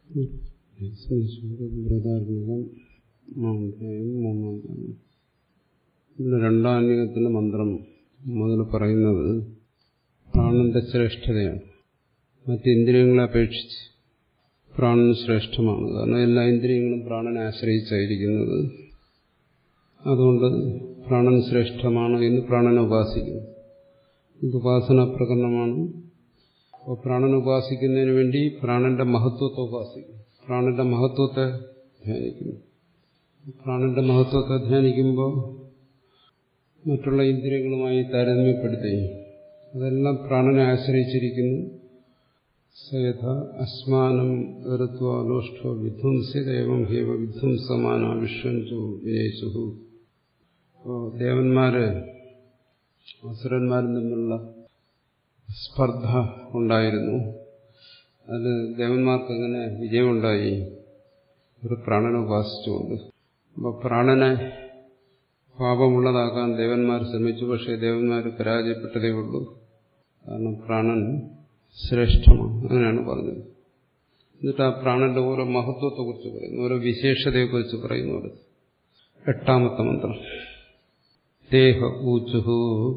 വ്രതാത്മകം അധ്യായം മൂന്നാം ഭാഗം ഇതിൽ രണ്ടാം അന്യത്തിലെ മന്ത്രം മുതൽ പറയുന്നത് പ്രാണന്റെ ശ്രേഷ്ഠതയാണ് മറ്റ് ഇന്ദ്രിയങ്ങളെ അപേക്ഷിച്ച് പ്രാണന് ശ്രേഷ്ഠമാണ് കാരണം എല്ലാ ഇന്ദ്രിയങ്ങളും പ്രാണനെ ആശ്രയിച്ചായിരിക്കുന്നത് അതുകൊണ്ട് പ്രാണൻ ശ്രേഷ്ഠമാണ് എന്ന് പ്രാണനെ ഉപാസിക്കുന്നു ഇത് ഉപാസന പ്രകടനമാണ് അപ്പോൾ പ്രാണൻ ഉപാസിക്കുന്നതിന് വേണ്ടി പ്രാണന്റെ മഹത്വത്തെ ഉപാസിക്കും പ്രാണന്റെ മഹത്വത്തെ ധ്യാനിക്കുന്നു പ്രാണന്റെ മഹത്വത്തെ ധ്യാനിക്കുമ്പോൾ മറ്റുള്ള ഇന്ദ്രിയങ്ങളുമായി താരതമ്യപ്പെടുത്തി അതെല്ലാം പ്രാണനെ ആശ്രയിച്ചിരിക്കുന്നു സയഥ അസ്മാനം ഋത്വ ലോഷ്ഠോ വിധ്വംസിതേവം ഹേവ വിധ്വംസമാന വിശ്വഞ്ചു വിനേശു അപ്പോൾ ദേവന്മാര് അസുരന്മാരും തമ്മിലുള്ള സ്പർദ്ധ ഉണ്ടായിരുന്നു അതിൽ ദേവന്മാർക്ക് അങ്ങനെ വിജയമുണ്ടായി ഒരു പ്രാണനെ ഉപാസിച്ചുകൊണ്ട് അപ്പോൾ പ്രാണനെ പാപമുള്ളതാക്കാൻ ദേവന്മാർ ശ്രമിച്ചു പക്ഷേ ദേവന്മാർ പരാജയപ്പെട്ടതേ ഉള്ളൂ കാരണം പ്രാണൻ ശ്രേഷ്ഠമാണ് അങ്ങനെയാണ് പറഞ്ഞത് എന്നിട്ട് ആ പ്രാണന്റെ ഓരോ മഹത്വത്തെക്കുറിച്ച് പറയുന്നു ഓരോ വിശേഷതയെക്കുറിച്ച് പറയുന്നത് എട്ടാമത്തെ മന്ത്രം ദേഹ ഊച്ചുഹു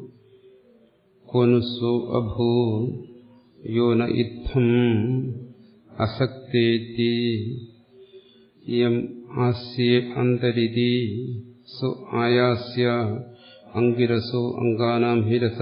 കൊനുസു അഭൂ യോന ഇത്തം അസക്തേതി യം ആസ്യേ അന്തരിതി സു ആയാസ്യ അങ്കിരസോ അങ്കാനാം ഹിരസ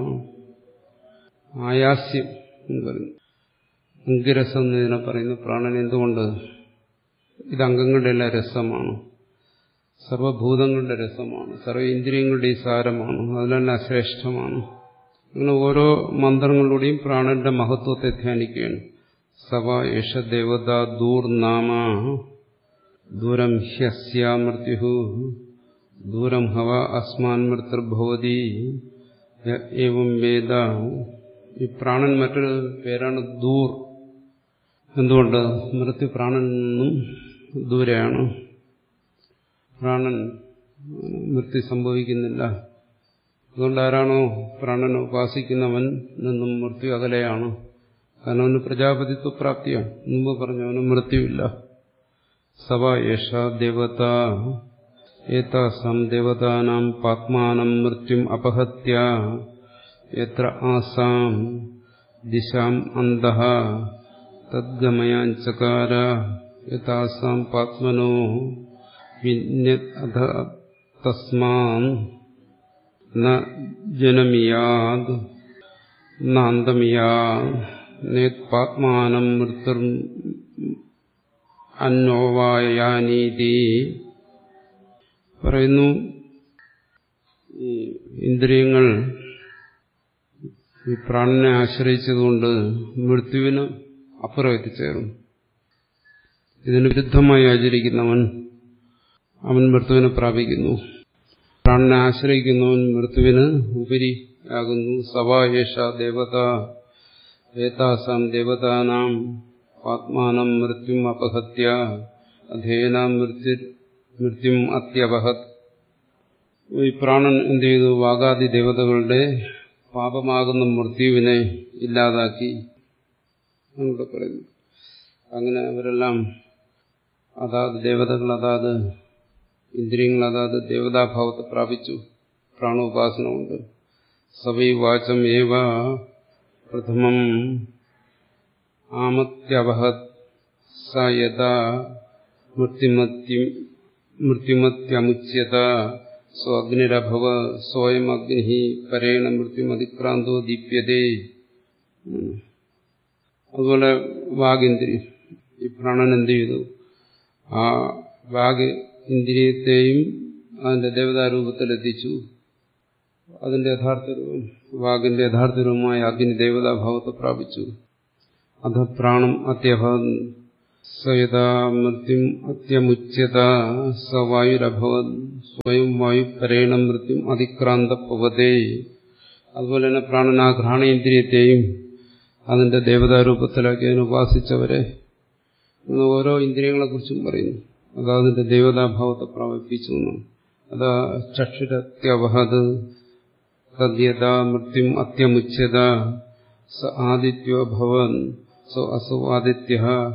ആയാസ്യം എന്ന് പറയുന്നു അങ്കിരസം എന്നതിനെ പറയുന്നു പ്രാണൻ എന്തുകൊണ്ട് ഇത് അംഗങ്ങളുടെ എല്ലാം രസമാണ് സർവഭൂതങ്ങളുടെ രസമാണ് സർവ ഇന്ദ്രിയങ്ങളുടെ സാരമാണ് അതിലെല്ലാം ശ്രേഷ്ഠമാണ് അങ്ങനെ ഓരോ മന്ത്രങ്ങളിലൂടെയും പ്രാണന്റെ മഹത്വത്തെ ധ്യാനിക്കുകയാണ് സവ യഷ ദേവത ദൂർനാമ ദൂരം ഹ്യസ്യ മൃത്യു ദൂരം ഹവ അസ്മാൻ മൃത്യുർഭവതി ഏവം വേദ ഈ പ്രാണൻ മറ്റൊരു പേരാണ് ദൂർ എന്തുകൊണ്ട് മൃത്യു പ്രാണനിൽ നിന്നും ദൂരെയാണ് പ്രാണൻ മൃത്യു സംഭവിക്കുന്നില്ല അതുകൊണ്ട് ആരാണോ പ്രാണൻ ഉപാസിക്കുന്നവൻ നിന്നും മൃത്യു അകലെയാണ് കാരണം അവന് പ്രജാപതിത്വ പ്രാപ്തിയാണ് മുമ്പ് പറഞ്ഞു അവന് മൃത്യുവില്ല സവ യേഷ ദേവത ഏതാസാം ദേവതാനാം പാത്മാനം മൃത്യും അപഹത്യ എത്ര ആസാം ദിശാം അന്തഃ തദ്ഗമയാഞ്ചകാര യഥാസാം പാത്മനോ വിന്യത് തസ്മാൻ ന ജനമിയാദ് നാന്തമിയാദ് നേത്പാത്മാനം മൃത്യുർ അന്നോവായാനീതി പറയുന്നു ഈ ഇന്ദ്രിയങ്ങൾ ഈ പ്രാണനെ ആശ്രയിച്ചതുകൊണ്ട് മൃത്യുവിന് അപ്പുറം എത്തിച്ചേർന്നു ഇതിന് വിരുദ്ധമായി ആചരിക്കുന്നവൻ അവൻ മൃത്യുവിനെ പ്രാപിക്കുന്നു പ്രാണനെ ആശ്രയിക്കുന്നവൻ മൃത്യുവിന് ഉപരിയാകുന്നു സവായേഷ ദേവത ഏതാസാം ദേവതാനാം ആത്മാനം മൃത്യും അപഹത്യ അധേനാം മൃത്യു മൃത്യും അത്യപഹത് ഈ പ്രാണൻ എന്ത് ചെയ്തു വാഗാദി ദേവതകളുടെ പാപമാകുന്ന മൃത്യുവിനെ ഇല്ലാതാക്കി എന്നിവിടെ പറയുന്നു അങ്ങനെ അവരെല്ലാം അതാത് ദേവതകൾ അതാത് ഇന്ദ്രിയങ്ങൾ അതാത് ദേവതാഭാവത്തെ പ്രാപിച്ചു പ്രാണോപാസന കൊണ്ട് സവൈ വാചം ഏവ പ്രഥമം ആമത്യവഹത് സ യഥാ മൃത്യുമത്യമുച്യത സോ അഗ്നിരഭവ സ്വയം അഗ്നി പരേണ മൃത്യുമതിക്രാന്തോ ദീപ്യതേ അതുപോലെ വാഗിന്ദ്രിയം ഈ പ്രാണൻ എന്ത് ചെയ്തു ആ വാഗ് ഇന്ദ്രിയത്തെയും അതിന്റെ ദേവതാരൂപത്തിലെത്തിച്ചു അതിന്റെ യഥാർത്ഥ രൂപം വാഗിന്റെ യഥാർത്ഥ രൂപമായ അഗ്നി ദേവതാഭാവത്തെ പ്രാപിച്ചു അധ പ്രാണം അത്യഭവൻ സയതാ മൃത്യും അത്യമുച്യത സ വായുരഭവൻ സ്വയം വായു പരേണ മൃത്യും അതിക്രാന്തപ്പവതേ അതുപോലെ തന്നെ പ്രാണൻ ആ ഘ്രാണേന്ദ്രിയത്തെയും അതിന്റെ ദേവതാരൂപത്തിലാക്കി അതിനെ ഉപാസിച്ചവരെ ഓരോ ഇന്ദ്രിയങ്ങളെക്കുറിച്ചും പറയുന്നു അത് അതിന്റെ ദേവതാഭാവത്തെ പ്രാപിപ്പിച്ചു എന്നാണ് അതാ ചക്ഷുരത്യവഹത് തദ്യത മൃത്യും അത്യമുച്യത സ ആദിത്യോ ഭവൻ സോ അസോ ആദിത്യ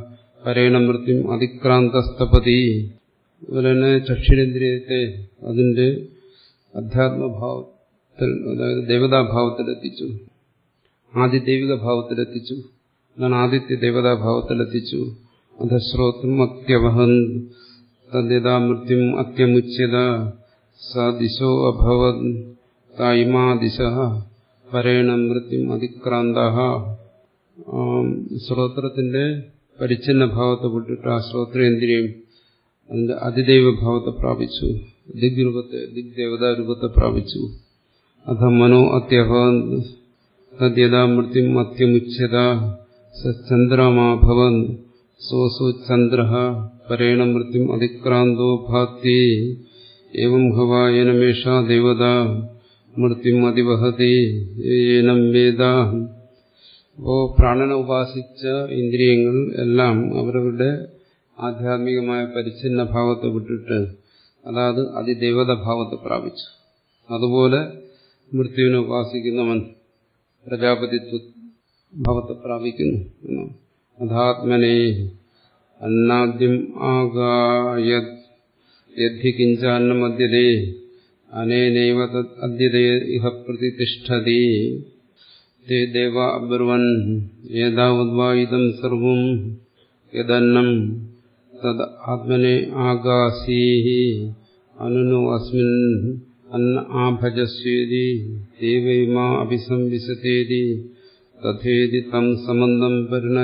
പരേണ മൃത്യും അതിക്രാന്തസ്തപതി അതുപോലെ തന്നെ ചക്ഷുരേന്ദ്രിയത്തെ അതിന്റെ അധ്യാത്മഭാവത്തിൽ അതായത് ദേവതാഭാവത്തിലെത്തിച്ചു ആദ്യ ദൈവിക ഭാവത്തിലെത്തിച്ചു അതാണ് ആദിത്യ ദേവതാഭാവത്തിലെത്തിച്ചു അധശ്രോത്രം അത്യവഹൻ തദ്യതാ മൃത്യും അത്യമുച്യത സ ദിശോ അഭവൻ തായിമാ ദിശ പരേണ മൃത്യും അതിക്രാന്ത ശ്രോത്രത്തിന്റെ പരിച്ഛന്ന ഭാവത്തെ വിട്ടിട്ട് ആ ശ്രോത്രേന്ദ്രിയം അതിന്റെ അതിദൈവ ഭാവത്തെ പ്രാപിച്ചു ദിഗ്രൂപത്തെ ദിഗ്ദേവതാ രൂപത്തെ പ്രാപിച്ചു അധ മനോ അത്യഭവൻ തദ്യതാ മൃത്യും അത്യമുച്യത ചന്ദ്രമാഭവൻ സോസു ചന്ദ്ര പരേണ മൃത്യും അതിക്രാന്തോ ഭാത്തി എവം ഹവായനമേഷാ ദേവത മൃത്യും അതിവഹതി ഏനം വേദ അപ്പോ പ്രാണനെ ഉപാസിച്ച ഇന്ദ്രിയങ്ങൾ എല്ലാം അവരവരുടെ ആധ്യാത്മികമായ പരിച്ഛിന്ന ഭാവത്തെ വിട്ടിട്ട് അതായത് അതിദേവത ഭാവത്തെ പ്രാപിച്ചു അതുപോലെ മൃത്യുവിനെ ഉപാസിക്കുന്നവൻ പ്രജാപതിത്വ ഭാവത്തെ പ്രാപിക്കുന്നു എന്നാണ് അധാത്മനെ അന്നാദ്യം ആഗായത് യദ്ധി കിഞ്ചാന്നമദ്യതേ അനേനൈവ അദ്യതേ ഇഹ പ്രതിഷ്ഠതി തേ ദേവ അബ്രുവൻ ഏതാവദ്വാ ഇതം സർവം യദന്നം തദ് ആത്മനെ ആകാശീഹി അനുനു അസ്മിൻ അന്ന ആഭജസ്വേതി ദേവൈമാ അഭിസംവിശതേതി തഥേതി തം സമന്തം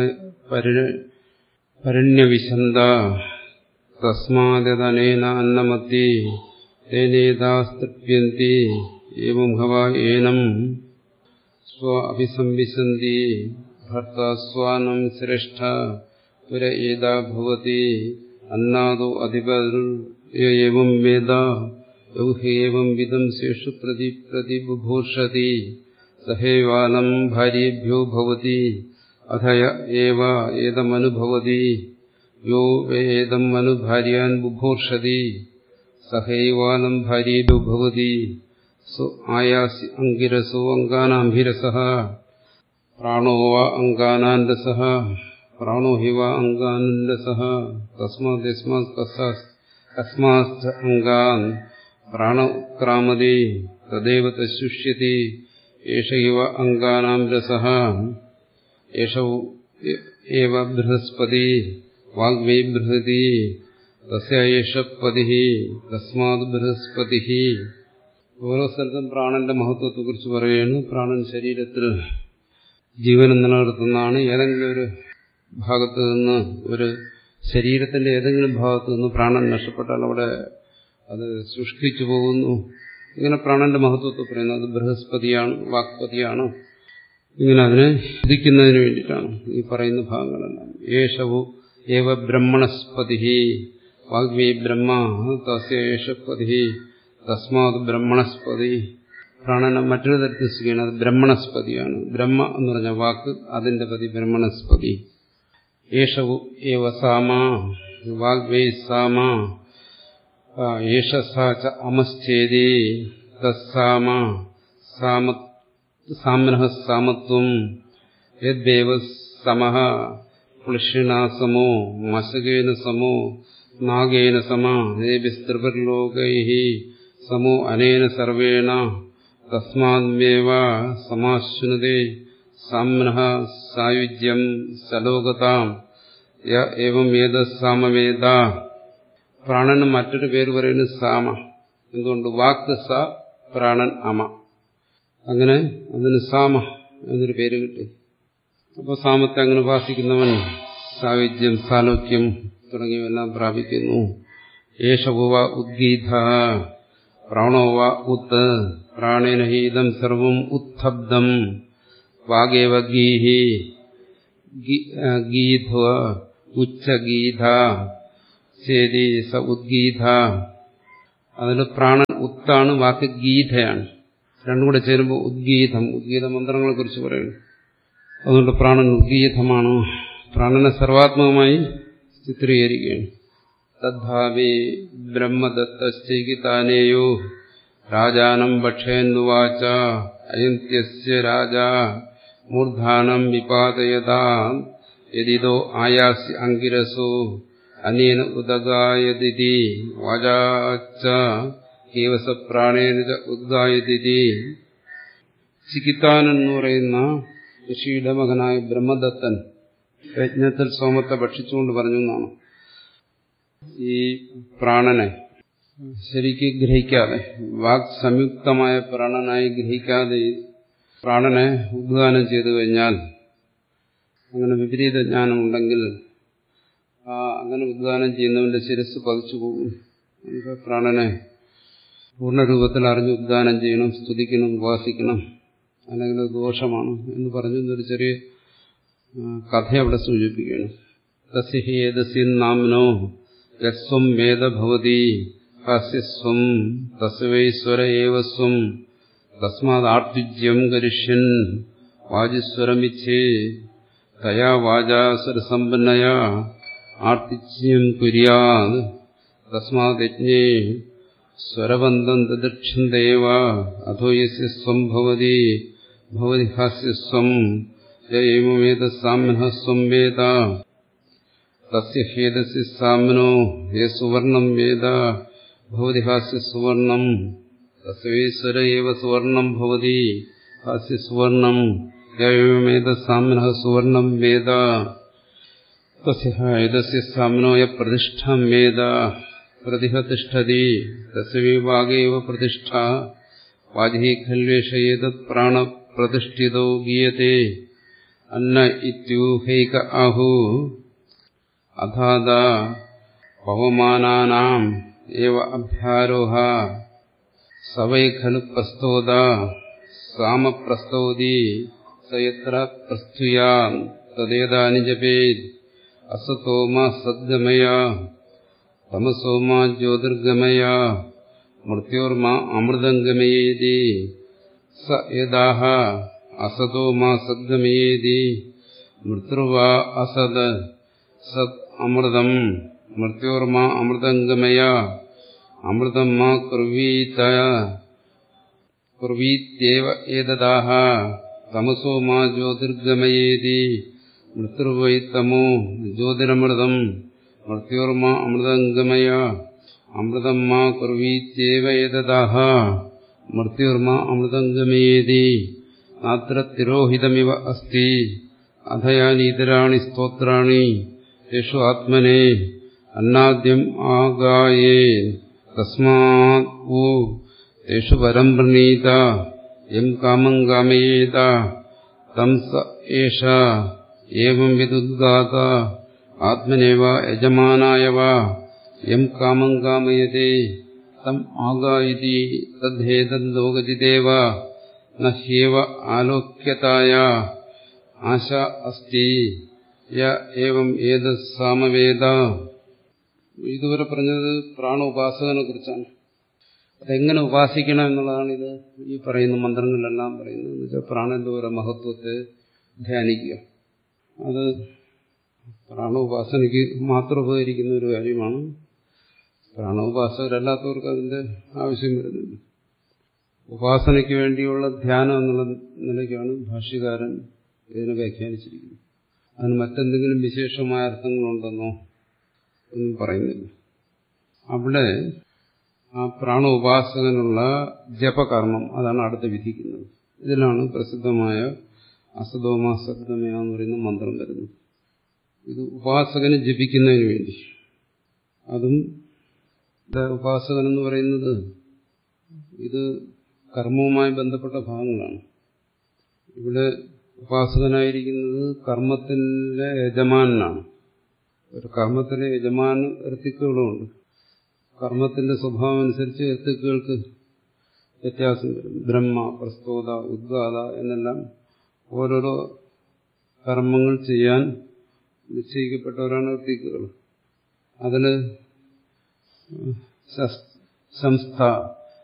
പരിണ്യവിശന്ത തസ്മാദനേന അന്നമത്തി തേനേതാസ്തൃപ്യന്തി ഏവം ഹവ ഏനം സ്വ അഭിസംവിശന്തി ഭർത്ത സ്വാനം ശ്രേഷ്ഠ പുര ഏതാ ഭവതി അന്നാദോ അധിപർ ഏവം വേദ യൗഹേവം വിധം ശേഷു പ്രതി പ്രതിബുഭൂഷതി സഹേവാനം ഭാര്യേഭ്യോ ഭവതി അധയ ഏവ ഏതമനുഭവതി യോ വേദം അനുഭാര്യാൻ ബുഭൂർഷതി സഹൈവാനം ഭാര്യേഭ്യോ ഭവതി സു ആയാസി അങ്കിരസോ അങ്കാനാംഭിരസ പ്രാണോ വാ അങ്കാനാൻ രസ പ്രാണോ ഹി വാ അങ്കാനൻ രസ തസ്മാത് അങ്കാൻ പ്രാണ ഉത്ക്രാമതി തദേവ തശുഷ്യതി ഏഷ ഇവ അങ്കാനാം രസ ഏഷ ഏവ ബൃഹസ്പതി വാഗ്വൈ ബൃഹതി തസ്യേഷ പതി തസ്മാത് ബൃഹസ്പതി ഓരോ സ്ഥലത്തും പ്രാണന്റെ മഹത്വത്തെക്കുറിച്ച് പറയുകയാണ് പ്രാണൻ ശരീരത്തിൽ ജീവനം നിലനിർത്തുന്നതാണ് ഏതെങ്കിലും ഒരു ഭാഗത്ത് നിന്ന് ഒരു ശരീരത്തിന്റെ ഏതെങ്കിലും ഭാഗത്ത് നിന്ന് പ്രാണൻ നഷ്ടപ്പെട്ടാൽ അവിടെ അത് ശുഷ്കിച്ചു പോകുന്നു ഇങ്ങനെ പ്രാണന്റെ മഹത്വത്തെ പറയുന്നത് അത് ബൃഹസ്പതിയാണ് വാക്പതിയാണ് ഇങ്ങനെ അതിനെ ഉദിക്കുന്നതിന് വേണ്ടിയിട്ടാണ് ഈ പറയുന്ന ഭാഗങ്ങളെല്ലാം യേശവു ഏവ ബ്രഹ്മണസ്പതി വാഗ്മി ബ്രഹ്മ തസ്യേഷപതി തസ്മാത് ബ്രഹ്മണസ്പതി പ്രാണനെ മറ്റൊരു തരത്തിൽ സ്വീകരിക്കണം അത് ബ്രഹ്മണസ്പതിയാണ് ബ്രഹ്മ എന്ന് പറഞ്ഞ വാക്ക് അതിന്റെ പതി ബ്രഹ്മണസ്പതി യേശവു ഏവ സാമ വാഗ്വേ സാമ യേശസാച അമശ്ചേതി തസ്സാമ സാമ സാമ്നഃ സാമത്വം യദ്ദേവ സമഃ പുളിഷിണാ സമോ മശകേന സമോ നാഗേന സമ ദേവിസ്ത്രിപർലോകൈ സമോ അനേന സർവേണ തസ്മാദ്മേവ സമാശ്നുതേ സാമ്നഃ സായുജ്യം സലോകതാം ഏവം വേദ സാമവേദ പ്രാണന് മറ്റൊരു പേര് പറയുന്നത് സാമ എന്തുകൊണ്ട് വാക്ക് സ പ്രാണൻ അമ അങ്ങനെ അതിന് സാമ എന്നൊരു പേര് കിട്ടി അപ്പോൾ സാമത്തെ അങ്ങനെ ഉപാസിക്കുന്നവൻ സായുജ്യം സാലോക്യം തുടങ്ങിയവെല്ലാം പ്രാപിക്കുന്നു യേശവ ഉദ്ഗീത പ്രാണോവ ഉത്ത് പ്രാണേന ഹീതം സർവം ഉത്ഥബ്ദം വാഗേവ ഗീഹി ഗീധ്വ ഉച്ചഗീധ ചേരി സ ഉദ്ഗീധ അതിൽ പ്രാണൻ ഉത്താണ് വാക്ക് ഗീതയാണ് രണ്ടും കൂടെ ചേരുമ്പോൾ ഉദ്ഗീതം ഉദ്ഗീത മന്ത്രങ്ങളെ കുറിച്ച് പറയുന്നു അതുകൊണ്ട് പ്രാണൻ ഉദ്ഗീതമാണ് പ്രാണനെ സർവാത്മകമായി ചിത്രീകരിക്കുകയാണ് തദ്ഭാവി ബ്രഹ്മദത്തശ്ചൈകിതാനേയോ രാജാനം ഭക്ഷയന്നുവാച അയന്ത്യസ്യ രാജ മൂർധാനം വിപാതയതാ യതിതോ ആയാസി അങ്കിരസോ അനേന ഉദഗായതിഥി വാചാച്ച കേവസ പ്രാണേന ഉദ്ഗായതിഥി ചികിത്താൻ എന്ന് പറയുന്ന ഋഷിയുടെ മകനായ ബ്രഹ്മദത്തൻ യജ്ഞത്തിൽ സോമത്തെ ഭക്ഷിച്ചുകൊണ്ട് പറഞ്ഞു എന്നാണ് ഈ പ്രാണനെ ശരിക്ക് ഗ്രഹിക്കാതെ വാക് സംയുക്തമായ പ്രാണനായി ഗ്രഹിക്കാതെ പ്രാണനെ ഉദ്ഗാനം ചെയ്തു കഴിഞ്ഞാൽ അങ്ങനെ വിപരീത ജ്ഞാനമുണ്ടെങ്കിൽ ആ അങ്ങനെ ഉദ്ഗാനം ചെയ്യുന്നവന്റെ ശിരസ് പതിച്ചു പോകും നമുക്ക് പ്രാണനെ പൂർണ്ണരൂപത്തിൽ അറിഞ്ഞ് ഉദ്ഗാനം ചെയ്യണം സ്തുതിക്കണം ഉപാസിക്കണം അല്ലെങ്കിൽ അത് ദോഷമാണ് എന്ന് പറഞ്ഞു എന്നൊരു ചെറിയ കഥ അവിടെ സൂചിപ്പിക്കുകയാണ് തസ്യ ഏതസ്യ നാമ്നോ യസ്വം വേദ ഭവതി ഹാസ്യസ്വം തസ്വൈശ്വര ഏവ സ്വം തസ്മാദാർത്തുജ്യം കരിഷ്യൻ വാജിസ്വരമിച്ഛേ തയാ വാചാസുരസമ്പന്നയാ ആർത്തിജ്യം കുര്യാത് തസ്മാത് യജ്ഞേ സ്വരബന്ധം ദദക്ഷന്തേവ അഥോ യസ്യ സ്വം ഭവതി ഭവതി ഹാസ്യസ്വം യേമേത സാമ്യഃ സ്വം വേദ തസ്യ ഹേതസ്യ സാമ്നോ യേ സുവർണം വേദ ഭവതി ഹാസ്യ സുവർണം തസ്വേശ്വര ഏവ സുവർണം ഭവതി ഹാസ്യ സുവർണം യേമേത സാമ്യഃ സുവർണം വേദ തസ്യ ഹേതസ്യ സാമ്നോ യ പ്രതിഷ്ഠാം വേദ പ്രതിഹ തിഷ്ഠതി തസ്യവിഭാഗേവ പ്രതിഷ്ഠ വാജി ഖൽവേഷ ഏതത് പ്രാണപ്രതിഷ്ഠിതോ ഗീയത്തെ അന്ന ഇത്യൂഹൈക ആഹു അഥാത പവമാനാനാം ഏവ അഭ്യാരോഹ സവൈ ഖലു പ്രസ്തോദ സാമപ്രസ്തോതി സയത്ര പ്രസ്തുയാ തദേതാനി ജപേത് അസതോമ സദ്ഗമയ തമസോമ ജ്യോതിർഗമയ മൃത്യോർമ അമൃതംഗമയേതി സ യദാഹ അസതോ മാ സദ്ഗമയേതി മൃത്യുർവാ അസത് സത് അമൃതം മൃത്യോർമ അമൃതംഗമയ അമൃതം മാ കുർവീത കുർവീത്യേവ ഏതദാഹ തമസോ മാ ജ്യോതിർഗമയേതി മൃത്യുർവൈ തമോ ജ്യോതിരമൃതം മൃത്യോർമ അമൃതംഗമയ അമൃതം മാ കുർവീത്യേവ ഏതദാഹ മൃത്യുർമ അമൃതംഗമയേതി നാത്ര തിരോഹിതമിവ അസ്തി അധയാനീതരാണി സ്തോത്രാണി യേഷു ആത്മനെ അന്നാദ്യം ആഗായേ തസ്മാത് ഓ തേഷു പരം പ്രണീത യം കാമം കാമയേത തം സ ഏഷ ഏവം വിദുദ്ഗാത ആത്മനേവ യജമാനായ വാ യം കാമം കാമയതേ തം ആഗായിതി തദ്ദേതല്ലോകജിദേവ നഹ്യേവ ആലോക്യതായ ആശ അസ്തി യ ഏവം ഏത് സാമവേദ ഇതുവരെ പറഞ്ഞത് പ്രാണോപാസകനെ കുറിച്ചാണ് അതെങ്ങനെ ഉപാസിക്കണം എന്നുള്ളതാണ് ഇത് ഈ പറയുന്ന മന്ത്രങ്ങളിലെല്ലാം പറയുന്നത് എന്ന് വെച്ചാൽ പ്രാണന്റെ ഓരോ മഹത്വത്തെ ധ്യാനിക്കുക അത് പ്രാണോപാസനയ്ക്ക് മാത്രം ഉപകരിക്കുന്ന ഒരു കാര്യമാണ് പ്രാണോപാസകരല്ലാത്തവർക്ക് അതിന്റെ ആവശ്യം വരുന്നില്ല ഉപാസനയ്ക്ക് വേണ്ടിയുള്ള ധ്യാനം എന്നുള്ള നിലയ്ക്കാണ് ഭാഷ്യകാരൻ ഇതിനെ വ്യാഖ്യാനിച്ചിരിക്കുന്നത് അതിന് മറ്റെന്തെങ്കിലും വിശേഷമായ അർത്ഥങ്ങളുണ്ടെന്നോ ഒന്നും പറയുന്നില്ല അവിടെ ആ പ്രാണോപാസകനുള്ള ജപകർമ്മം അതാണ് അടുത്ത് വിധിക്കുന്നത് ഇതിലാണ് പ്രസിദ്ധമായ അസതോമ സദ്ഗമയ എന്ന് പറയുന്ന മന്ത്രം വരുന്നത് ഇത് ഉപാസകന് ജപിക്കുന്നതിന് വേണ്ടി അതും ഉപാസകൻ എന്ന് പറയുന്നത് ഇത് കർമ്മവുമായി ബന്ധപ്പെട്ട ഭാഗങ്ങളാണ് ഇവിടെ ഉപാസകനായിരിക്കുന്നത് കർമ്മത്തിന്റെ യജമാനാണ് ഒരു കർമ്മത്തിലെ യജമാന ഋത്തിക്കുകളുമുണ്ട് കർമ്മത്തിന്റെ സ്വഭാവം അനുസരിച്ച് ഋത്തിക്കുകൾക്ക് വ്യത്യാസം വരും ബ്രഹ്മ പ്രസ്തോത ഉദ്ഗാത എന്നെല്ലാം ഓരോരോ കർമ്മങ്ങൾ ചെയ്യാൻ നിശ്ചയിക്കപ്പെട്ടവരാണ് ഋത്തിക്കുകൾ അതില് സംസ്ഥ